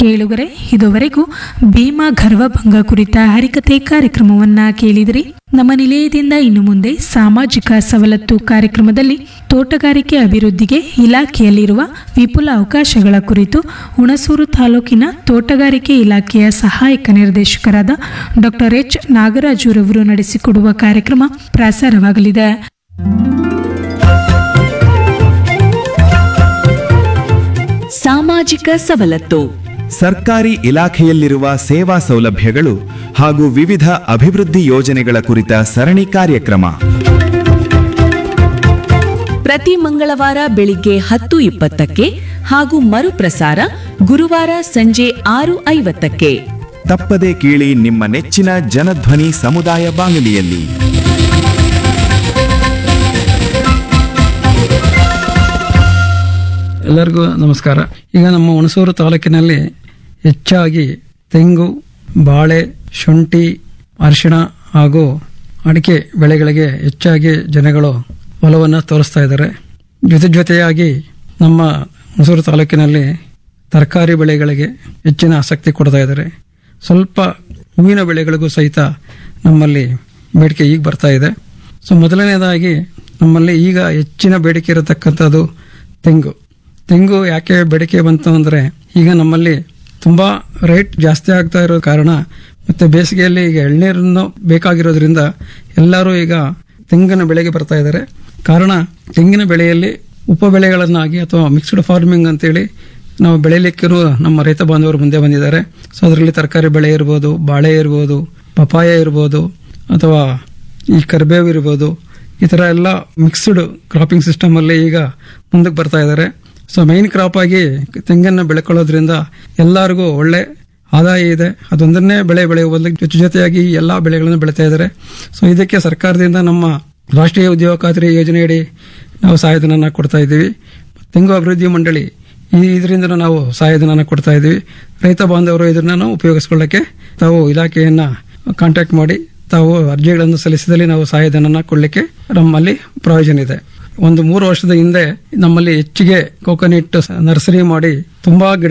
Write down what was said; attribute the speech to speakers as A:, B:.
A: ಕೇಳುಗರೆ ಇದುವರೆಗೂ ಭೀಮಾ ಗರ್ವಭಂಗ ಕುರಿತ ಹರಿಕತೆ ಕಾರ್ಯಕ್ರಮವನ್ನ ಕೇಳಿದಿರಿ ನಮ್ಮ ನಿಲಯದಿಂದ ಇನ್ನು ಮುಂದೆ ಸಾಮಾಜಿಕ ಸವಲತ್ತು ಕಾರ್ಯಕ್ರಮದಲ್ಲಿ ತೋಟಗಾರಿಕೆ ಅಭಿವೃದ್ಧಿಗೆ ಇಲಾಖೆಯಲ್ಲಿರುವ ವಿಪುಲ ಅವಕಾಶಗಳ ಕುರಿತು ಹುಣಸೂರು ತಾಲೂಕಿನ ತೋಟಗಾರಿಕೆ ಇಲಾಖೆಯ ಸಹಾಯಕ ನಿರ್ದೇಶಕರಾದ ಡಾಕ್ಟರ್ ಎಚ್ ನಾಗರಾಜುರವರು ನಡೆಸಿಕೊಡುವ ಕಾರ್ಯಕ್ರಮ ಪ್ರಸಾರವಾಗಲಿದೆ
B: ಸಾಮಾಜಿಕ ಸವಲತ್ತು
C: ಸರ್ಕಾರಿ ಇಲಾಖೆಯಲ್ಲಿರುವ ಸೇವಾ ಸೌಲಭ್ಯಗಳು ಹಾಗೂ ವಿವಿಧ ಅಭಿವೃದ್ಧಿ ಯೋಜನೆಗಳ ಕುರಿತ ಸರಣಿ ಕಾರ್ಯಕ್ರಮ
B: ಪ್ರತಿ ಮಂಗಳವಾರ ಬೆಳಿಗ್ಗೆ ಹತ್ತು ಇಪ್ಪತ್ತಕ್ಕೆ ಹಾಗೂ ಮರುಪ್ರಸಾರ ಗುರುವಾರ ಸಂಜೆ ಆರು ಐವತ್ತಕ್ಕೆ
C: ತಪ್ಪದೆ ಕೇಳಿ ನಿಮ್ಮ ನೆಚ್ಚಿನ ಜನಧ್ವನಿ ಸಮುದಾಯ ಬಾನುಲಿಯಲ್ಲಿ
D: ಎಲ್ಲರಿಗೂ ನಮಸ್ಕಾರ ಈಗ ನಮ್ಮ ಹುಣಸೂರು ತಾಲೂಕಿನಲ್ಲಿ ಹೆಚ್ಚಾಗಿ ತೆಂಗು ಬಾಳೆ ಶುಂಠಿ ಅರಿಶಿಣ ಹಾಗೂ ಅಡಿಕೆ ಬೆಳೆಗಳಿಗೆ ಹೆಚ್ಚಾಗಿ ಜನಗಳು ಒಲವನ್ನು ತೋರಿಸ್ತಾ ಇದ್ದಾರೆ ಜೊತೆ ಜೊತೆಯಾಗಿ ನಮ್ಮ ಹುಣಸೂರು ತಾಲೂಕಿನಲ್ಲಿ ತರಕಾರಿ ಬೆಳೆಗಳಿಗೆ ಹೆಚ್ಚಿನ ಆಸಕ್ತಿ ಕೊಡ್ತಾ ಇದ್ದಾರೆ ಸ್ವಲ್ಪ ಹೂವಿನ ಬೆಳೆಗಳಿಗೂ ಸಹಿತ ನಮ್ಮಲ್ಲಿ ಬೇಡಿಕೆ ಈಗ ಬರ್ತಾ ಇದೆ ಸೊ ಮೊದಲನೇದಾಗಿ ನಮ್ಮಲ್ಲಿ ಈಗ ಹೆಚ್ಚಿನ ಬೇಡಿಕೆ ಇರತಕ್ಕಂಥದ್ದು ತೆಂಗು ತೆಂಗು ಯಾಕೆ ಬೇಡಿಕೆ ಬಂತು ಅಂದರೆ ಈಗ ನಮ್ಮಲ್ಲಿ ತುಂಬ ರೇಟ್ ಜಾಸ್ತಿ ಆಗ್ತಾ ಇರೋ ಕಾರಣ ಮತ್ತು ಬೇಸಿಗೆಯಲ್ಲಿ ಈಗ ಎಳ್ನೀರನ್ನು ಬೇಕಾಗಿರೋದ್ರಿಂದ ಎಲ್ಲರೂ ಈಗ ತೆಂಗಿನ ಬೆಳೆಗೆ ಬರ್ತಾ ಇದ್ದಾರೆ ಕಾರಣ ತೆಂಗಿನ ಬೆಳೆಯಲ್ಲಿ ಉಪ ಬೆಳೆಗಳನ್ನಾಗಿ ಅಥವಾ ಮಿಕ್ಸ್ಡ್ ಫಾರ್ಮಿಂಗ್ ಅಂತೇಳಿ ನಾವು ಬೆಳೆಯಲಿಕ್ಕಿರುವ ನಮ್ಮ ರೈತ ಬಾಂಧವರು ಮುಂದೆ ಬಂದಿದ್ದಾರೆ ಸೊ ಅದರಲ್ಲಿ ತರಕಾರಿ ಬೆಳೆ ಇರ್ಬೋದು ಬಾಳೆ ಇರ್ಬೋದು ಪಪಾಯ ಇರ್ಬೋದು ಅಥವಾ ಈ ಕರಿಬೇವು ಇರ್ಬೋದು ಈ ಥರ ಎಲ್ಲ ಮಿಕ್ಸ್ಡ್ ಕ್ರಾಪಿಂಗ್ ಸಿಸ್ಟಮಲ್ಲಿ ಈಗ ಮುಂದಕ್ಕೆ ಬರ್ತಾ ಇದ್ದಾರೆ ಸೊ ಮೈನ್ ಕ್ರಾಪ್ ಆಗಿ ತೆಂಗನ್ನು ಬೆಳ್ಕೊಳ್ಳೋದ್ರಿಂದ ಎಲ್ಲರಿಗೂ ಒಳ್ಳೆ ಆದಾಯ ಇದೆ ಅದೊಂದನ್ನೇ ಬೆಳೆ ಬೆಳೆಯುವ ಬದಲು ಜೊತೆ ಜೊತೆಯಾಗಿ ಈ ಎಲ್ಲ ಬೆಳೆಗಳನ್ನು ಬೆಳೀತಾ ಇದ್ದಾರೆ ಸೊ ಇದಕ್ಕೆ ಸರ್ಕಾರದಿಂದ ನಮ್ಮ ರಾಷ್ಟ್ರೀಯ ಉದ್ಯೋಗ ಖಾತ್ರಿ ಯೋಜನೆಯಡಿ ನಾವು ಸಹಾಯಧನನ ಕೊಡ್ತಾ ಇದ್ದೀವಿ ತೆಂಗು ಅಭಿವೃದ್ಧಿ ಮಂಡಳಿ ಈ ಇದರಿಂದ ನಾವು ಸಹಾಯಧನನ ಕೊಡ್ತಾ ಇದ್ದೀವಿ ರೈತ ಬಾಂಧವರು ಇದನ್ನ ನಾವು ಉಪಯೋಗಿಸ್ಕೊಳ್ಳಕ್ಕೆ ತಾವು ಇಲಾಖೆಯನ್ನ ಕಾಂಟ್ಯಾಕ್ಟ್ ಮಾಡಿ ತಾವು ಅರ್ಜಿಗಳನ್ನು ಸಲ್ಲಿಸಿದಲ್ಲಿ ನಾವು ಸಹಾಯಧನನ ಕೊಡಲಿಕ್ಕೆ ನಮ್ಮಲ್ಲಿ ಪ್ರಯೋಜನ ಇದೆ ಒಂದು ಮೂರು ವರ್ಷದ ಹಿಂದೆ ನಮ್ಮಲ್ಲಿ ಹೆಚ್ಚಿಗೆ ಕೋಕೋನಟ್ ನರ್ಸರಿ ಮಾಡಿ ತುಂಬಾ ಗಿಡ